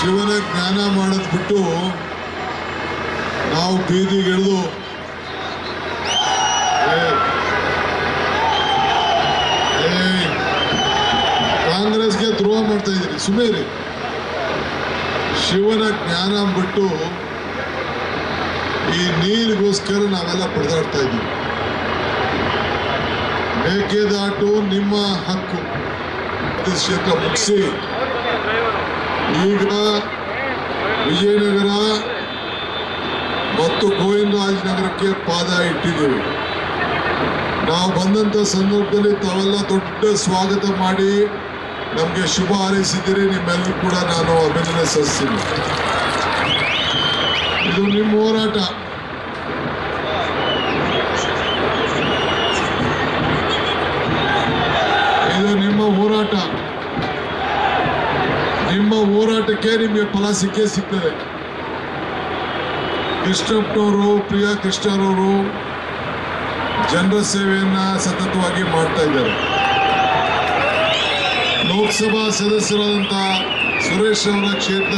ಶಿವನ ಜ್ಞಾನ ಮಾಡೋದ್ ಬಿಟ್ಟು ನಾವು ಬೀದಿಗಿಳಿದು ಏ, ಏ, ಕಾಂಗ್ರೆಸ್ಗೆ ದ್ರೋಹ ಮಾಡ್ತಾ ಇದ್ದೀರಿ ಸುಮೇರಿ ಶಿವನ ಜ್ಞಾನ ಬಿಟ್ಟು ಈ ನೀರಿಗೋಸ್ಕರ ನಾವೆಲ್ಲ ಪಡೆದಾಡ್ತಾ ಇದ್ದೀವಿ ಮೇಕೆದಾಟು ನಿಮ್ಮ ಹಕ್ಕು ಪ್ರತಿಶತ ಮುಗಿಸಿ ಈಗ ವಿಜಯನಗರ ಮತ್ತು ಗೋವಿಂದರಾಜನಗರಕ್ಕೆ ಪಾದ ಇಟ್ಟಿದ್ದೀವಿ ನಾವು ಬಂದಂಥ ಸಂದರ್ಭದಲ್ಲಿ ತಾವೆಲ್ಲ ದೊಡ್ಡ ಸ್ವಾಗತ ಮಾಡಿ ನಮಗೆ ಶುಭ ಹಾರೈಸಿದ್ದೀರಿ ನಿಮ್ಮೆಲ್ಲರೂ ಕೂಡ ನಾನು ಅಭಿನಂದನೆ ಸಲ್ಲಿಸ್ತೀನಿ ಇದು ನಿಮ್ಮ ಹೋರಾಟ ಇದು ನಿಮ್ಮ ಹೋರಾಟ ನಿಮ್ಮ ಹೋರಾಟಕ್ಕೆ ನಿಮಗೆ ಫಲ ಸಿಕ್ಕೇ ಸಿಗ್ತದೆ ಕೃಷ್ಣಪ್ಪನವರು ಪ್ರಿಯಾ ಕೃಷ್ಣರವರು ಜನರ ಸೇವೆಯನ್ನ ಸತತವಾಗಿ ಮಾಡ್ತಾ ಇದ್ದಾರೆ ಲೋಕಸಭಾ ಸದಸ್ಯರಾದಂಥ ಸುರೇಶ್ ಅವರ ಕ್ಷೇತ್ರ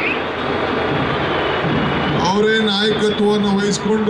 ಅವರೇ ನಾಯಕತ್ವವನ್ನು ವಹಿಸಿಕೊಂಡು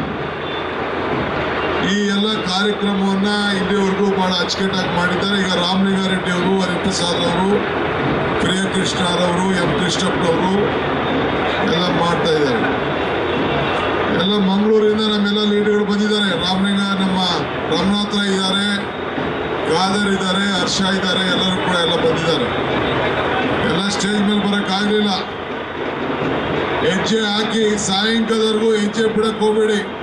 ಈ ಎಲ್ಲ ಕಾರ್ಯಕ್ರಮವನ್ನ ಇಲ್ಲಿವರೆಗೂ ಬಹಳ ಅಚ್ಚುಕಟ್ಟಾಗಿ ಮಾಡಿದ್ದಾರೆ ಈಗ ರಾಮಲಿಂಗಾರೆಡ್ಡಿ ಅವರು ಹರಿಪ್ರಸಾದ್ ಅವರು ಪ್ರಿಯ ಕೃಷ್ಣರವರು ಎಂ ಕೃಷ್ಣಪ್ಪನವರು ಎಲ್ಲ ಮಾಡ್ತಾ ಇದ್ದಾರೆ ಎಲ್ಲ ಮಂಗಳೂರಿಂದ ನಮ್ಮೆಲ್ಲ ಲೀಡರ್ಗಳು ಬಂದಿದ್ದಾರೆ ರಾಮಲಿಂಗ ನಮ್ಮ ರಮನಾಥ ಇದ್ದಾರೆ ಗಾದರ್ ಇದ್ದಾರೆ ಹರ್ಷ ಇದ್ದಾರೆ ಎಲ್ಲರೂ ಕೂಡ ಎಲ್ಲ ಬಂದಿದ್ದಾರೆ ಎಲ್ಲ ಸ್ಟೇಜ್ ಮೇಲೆ ಬರೋಕ್ಕಾಗಲಿಲ್ಲ ಹೆಜ್ಜೆ ಹಾಕಿ ಸಾಯಂಕಾಲದವರೆಗೂ ಹೆಜ್ಜೆ ಬಿಡಕ್ಕೆ ಹೋಗ್ಬೇಡಿ